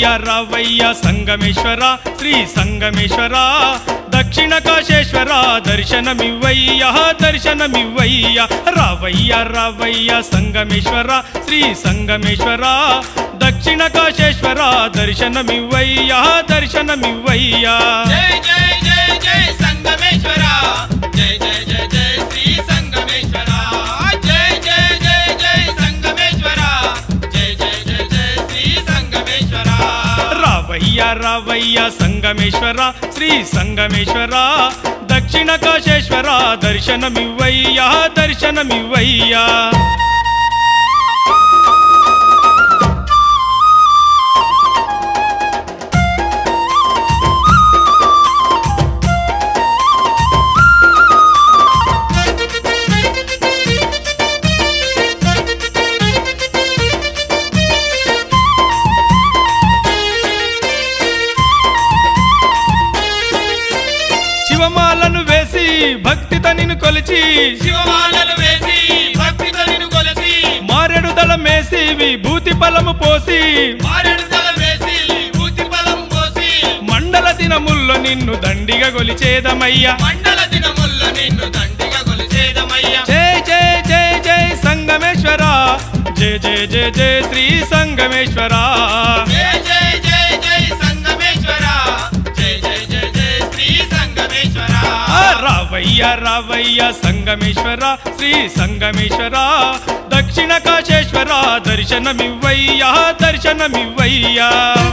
రావయ్య రావయ్య సంగమేశ్వర శ్రీ సంగమేశ్వర దక్షిణ కాశేశ్వర దర్శనమివ్వయ్య దర్శనమివ్వయ్య రావయ్య రావయ్య సంగమేశ్వర శ్రీ సంగమేశ్వర దక్షిణ కాశేశ్వర దర్శనమివ్వయ్య దర్శనమివ్వయ్య జై జై జై జై సంగమేశ్వర జై జై జై జై శ్రీ సంగమేశ్వర జై జై జై జై సంగమేశ్వర జై జై జై జై శ్రీ సంగమేశ్వర రావయ్య రావయ్య సంగమేశ్వర శ్రీ సంగమేశ్వర దక్షిణ కాశేశ్వర దర్శనమివ్వయ్య దర్శనమివ్వయ్యా శివమాలను వేసి భక్తితో నిన్ను కొలిచి శివమాలలు వేసి భక్తితో నిన్ను కొలిసి మారెడు దళమేసి విభూతి ఫలము పోసి మారెడు తల వేసి భూతి ఫలం పోసి మండల దినముల్లో నిన్ను దండిగా కొలిచేదమయ్యా మండల దినముల్లో నిన్ను దండిగా కొలిచేదమయ్యా జై జై జై జై సంగమేశ్వర జై జై జై జై శ్రీ సంగమేశ్వర జై జై జై జై సంగమేశ్వర జై జై జై జై శ్రీ సంగమేశ్వర ఆ రావయ్య రావయ్య సంగమేశ్వర శ్రీ సంగమేశ్వర దక్షిణ కాశేశ్వర దర్శనమివ్వయ్యా దర్శనమివ్వయ్యా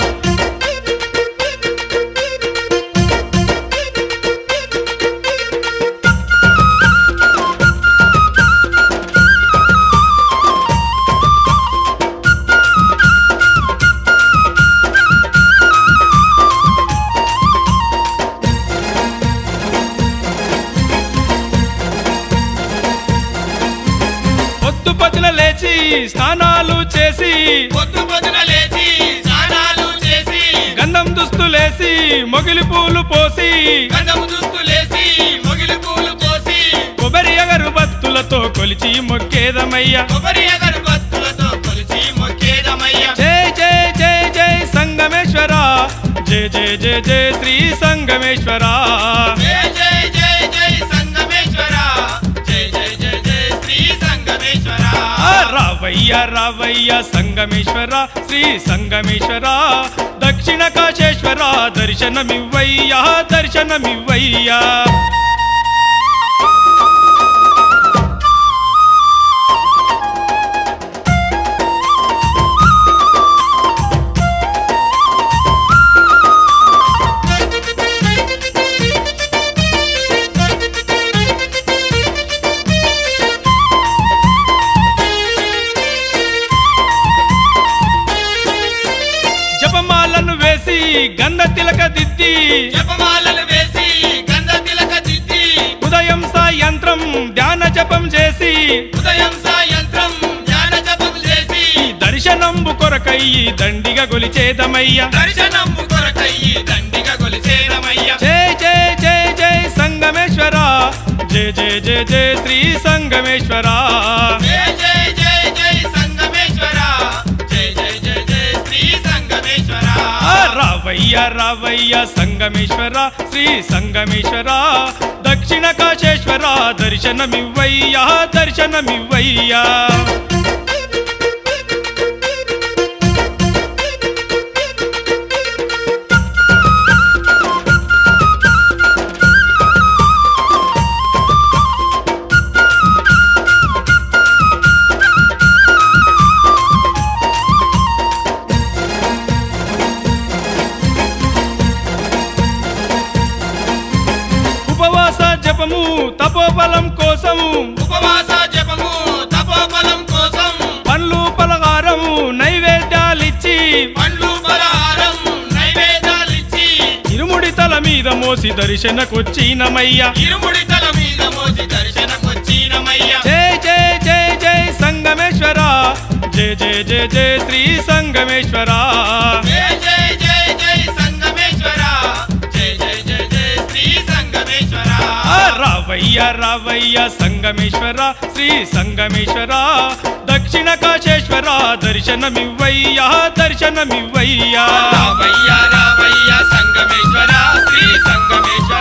పొద్దు పొద్దున లేచి స్నానాలు చేసి పొద్దు పొద్దున లేచి స్నానాలు చేసి గంధం దుస్తులేసి మొగిలి పూలు పోసి గంధము దుస్తులేసి మొగిలి పూలు పోసి కొబ్బరి అగరుబత్తులతో కొలిచి మొక్కేదమయ్యా కొబ్బరి అగరబత్తులతో కొలిచి మొక్కేదమయ్య జై జై జై జై సంగమేశ్వర జై జై జై జై శ్రీ సంగమేశ్వర జై జై జై జై సంగమేశ్వర జై జై జై జై శ్రీ సంగమేశ్వర ఆ రావయ్య రావయ్య సంగమేశ్వర శ్రీ సంగమేశ్వర దక్షిణ కాశేశ్వర దర్శనమివ్వయ్యా దర్శనమివ్వయ్యా జపమాలను వేసి గంధ తిలక దిద్ది జపమాలను వేసి గంధ తిలక దిద్ది ఉదయం సాయంత్రం ధ్యాన జపం చేసి ఉదయం సాయంత్రం ధ్యాన జపం చేసి దర్శనంబు కొరకై దండిగా గొలిచేదమయ్యా దర్శనము కొరకయ్యి దండిగా కొలిచేదమయ్య జై జై జై జై సంగమేశ్వర జై జై జై జై శ్రీ సంగమేశ్వర జై జై జై జై సంగమేశ్వర జై జై జై జై శ్రీ సంగమేశ్వర ఆ రావయ్య రావయ్య సంగమేశ్వర శ్రీ సంగమేశ్వర దక్షిణ కాశేశ్వర దర్శనమివ్వయ్యా దర్శనమివ్వయ్యా ఉపవాస జపము తపోబలం కోసము ఉపవాస జపము తపోబలం కోసం పండ్లు పలహారము నైవేద్యాలిచ్చి పండ్లు పలహారం నైవేద్యాలిచ్చి ఇరుముడి తల మీద మోసి దర్శనకొచ్చినమయ్యా ఇరుముడి తల మీద మోసి దర్శనకొచ్చినమయ్య జై జై జై జై సంగమేశ్వర జై జై జై జై శ్రీ సంగమేశ్వర జై జై జై జై సంగమేశ్వర జై జై జై జై శ్రీ సంగమేశ్వర ఆ రావయ్య రావయ్య రావయ్య సంగమేశ్వర శ్రీ సంగమేశ్వర దక్షిణ కాశేశ్వర దర్శనమివ్వయ్యా దర్శనమివ్వయ్యా రావయ్య రావయ్య సంగమేశ్వర శ్రీ సంగమేశ్వర